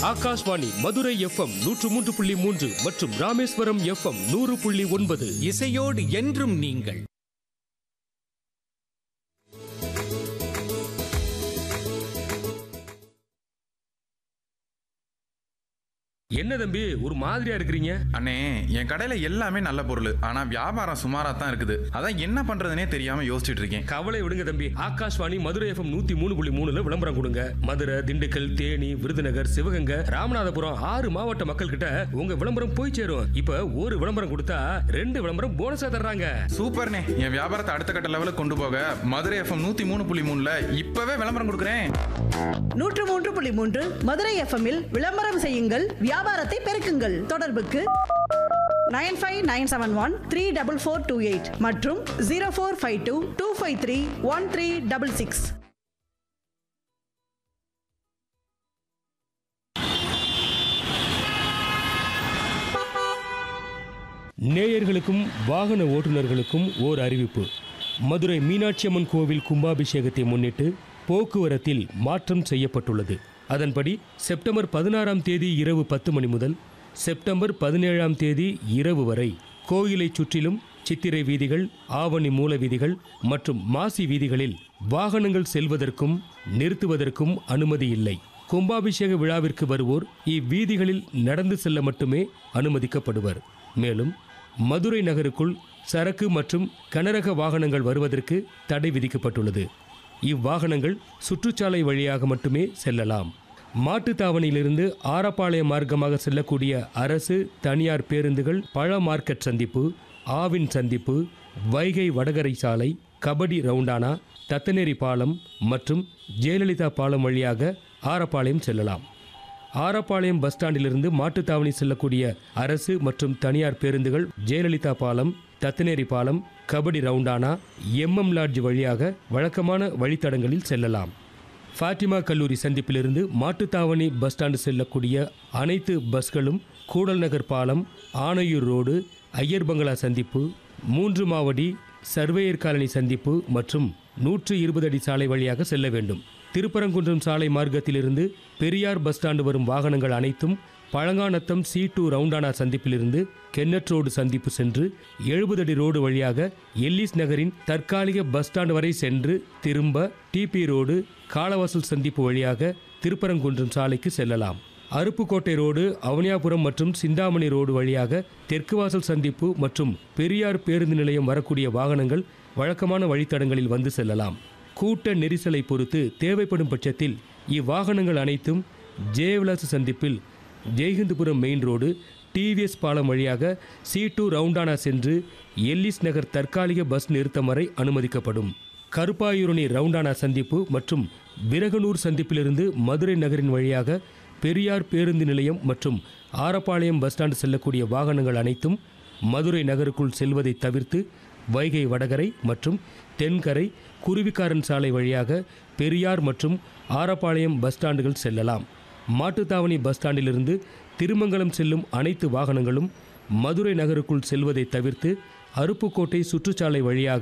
Akashvani Madurai FM நூற்று மூன்று புள்ளி மூன்று மற்றும் ராமேஸ்வரம் எஃப்எம் நூறு புள்ளி ஒன்பது இசையோடு என்றும் நீங்கள் என்ன தம்பி ஒரு மாதிரியா இருக்கிறீங்க அண்ணே என் கடையில எல்லாமே நல்ல பொருள் ஆனா வியாபாரம் சுமாரா தான் இருக்குது அதான் என்ன பண்றதுனே தெரியாம யோசிச்சுட்டு இருக்கேன் கவலை விடுங்க தம்பி ஆகாஷ்வாணி மதுரை எஃப்எம் நூத்தி மூணு புள்ளி மூணுல விளம்பரம் கொடுங்க மதுரை திண்டுக்கல் தேனி விருதுநகர் சிவகங்கை ராமநாதபுரம் ஆறு மாவட்ட மக்கள் கிட்ட உங்க விளம்பரம் போய் சேரும் இப்ப ஒரு விளம்பரம் கொடுத்தா ரெண்டு விளம்பரம் போனஸா தர்றாங்க சூப்பர்ண்ணே என் வியாபாரத்தை அடுத்த கட்ட லெவலுக்கு கொண்டு போக மதுரை எஃப்எம் நூத்தி மூணு புள்ளி மூணுல இப்பவே விளம்பரம் கொடுக்குறேன் நூற்று மூன்று புள்ளி மூன்று மதுரை எஃப்எம்மில் விளம்பரம் செய்யுங்கள் வியாபாரத்தை பெருக்குங்கள் தொடர்புக்கு nine five nine seven one three double four two eight மற்றும் zero four five two two five three one three double six நேயர்களுக்கும் வாகன ஓட்டுநர்களுக்கும் ஓர் அறிவிப்பு மதுரை மீனாட்சி அம்மன் கோவில் கும்பாபிஷேகத்தை முன்னிட்டு போக்குவரத்தில் மாற்றம் செய்யப்பட்டுள்ளது அதன்படி செப்டம்பர் பதினாறாம் தேதி இரவு பத்து மணி முதல் செப்டம்பர் பதினேழாம் தேதி இரவு வரை கோயிலைச் சுற்றிலும் சித்திரை வீதிகள் ஆவணி மூல வீதிகள் மற்றும் மாசி வீதிகளில் வாகனங்கள் செல்வதற்கும் நிறுத்துவதற்கும் அனுமதி இல்லை கும்பாபிஷேக விழாவிற்கு வருவோர் இவ்வீதிகளில் நடந்து செல்ல மட்டுமே அனுமதிக்கப்படுவர் மேலும் மதுரை நகருக்குள் சரக்கு மற்றும் கனரக வாகனங்கள் வருவதற்கு தடை விதிக்கப்பட்டுள்ளது இவ்வாகனங்கள் சுற்றுச்சாலை வழியாக மட்டுமே செல்லலாம் மாட்டுத்தாவணியிலிருந்து ஆரப்பாளையம் மார்க்கமாக செல்லக்கூடிய அரசு தனியார் பேருந்துகள் பழ மார்க்கெட் சந்திப்பு ஆவின் சந்திப்பு வைகை வடகரை சாலை கபடி ரவுண்டானா தத்தநேரி பாலம் மற்றும் ஜெயலலிதா பாலம் வழியாக ஆரப்பாளையம் செல்லலாம் ஆரப்பாளையம் பஸ் ஸ்டாண்டிலிருந்து மாட்டுத்தாவணி செல்லக்கூடிய அரசு மற்றும் தனியார் பேருந்துகள் ஜெயலலிதா பாலம் தத்தநேரி பாலம் கபடி ரவுண்டானா எம்எம் லாட்ஜ் வழியாக வழக்கமான வழித்தடங்களில் செல்லலாம் ஃபாத்திமா கல்லூரி சந்திப்பிலிருந்து மாட்டுத்தாவணி பஸ் ஸ்டாண்டு செல்லக்கூடிய அனைத்து பஸ்களும் கூடல் நகர் பாலம் ஆனையூர் ரோடு ஐயர் பங்களா சந்திப்பு மூன்று மாவடி சர்வேயர் காலனி சந்திப்பு மற்றும் நூற்று இருபது அடி சாலை வழியாக செல்ல வேண்டும் திருப்பரங்குன்றம் சாலை மார்க்கத்திலிருந்து பெரியார் பஸ் ஸ்டாண்டு வரும் வாகனங்கள் அனைத்தும் பழங்காநத்தம் சி டூ ரவுண்டானா சந்திப்பிலிருந்து கென்னட் ரோடு சந்திப்பு சென்று எழுபது அடி ரோடு வழியாக எல்லிஸ் நகரின் தற்காலிக பஸ் ஸ்டாண்டு வரை சென்று திரும்ப டிபி ரோடு காலவாசல் சந்திப்பு வழியாக திருப்பரங்குன்றம் சாலைக்கு செல்லலாம் அருப்புக்கோட்டை ரோடு அவனியாபுரம் மற்றும் சிந்தாமணி ரோடு வழியாக தெற்கு வாசல் சந்திப்பு மற்றும் பெரியார் பேருந்து நிலையம் வரக்கூடிய வாகனங்கள் வழக்கமான வழித்தடங்களில் வந்து செல்லலாம் கூட்ட நெரிசலை பொறுத்து தேவைப்படும் பட்சத்தில் இவ்வாகனங்கள் அனைத்தும் ஜெயவிலாச சந்திப்பில் ஜெய்ஹிந்துபுரம் மெயின் ரோடு டிவிஎஸ் பாலம் வழியாக சி டூ ரவுண்டானா சென்று எல்லிஸ் நகர் தற்காலிக பஸ் நிறுத்தம் வரை அனுமதிக்கப்படும் கருப்பாயூரணி ரவுண்டானா சந்திப்பு மற்றும் விரகனூர் சந்திப்பிலிருந்து மதுரை நகரின் வழியாக பெரியார் பேருந்து நிலையம் மற்றும் ஆரப்பாளையம் பஸ் ஸ்டாண்டு செல்லக்கூடிய வாகனங்கள் அனைத்தும் மதுரை நகருக்குள் செல்வதை தவிர்த்து வைகை வடகரை மற்றும் தென்கரை குருவிக்காரன் சாலை வழியாக பெரியார் மற்றும் ஆரப்பாளையம் பஸ் ஸ்டாண்டுகள் செல்லலாம் மாட்டுத்தாவணி பஸ் ஸ்டாண்டிலிருந்து திருமங்கலம் செல்லும் அனைத்து வாகனங்களும் மதுரை நகருக்குள் செல்வதை தவிர்த்து அருப்புக்கோட்டை சுற்றுச்சாலை வழியாக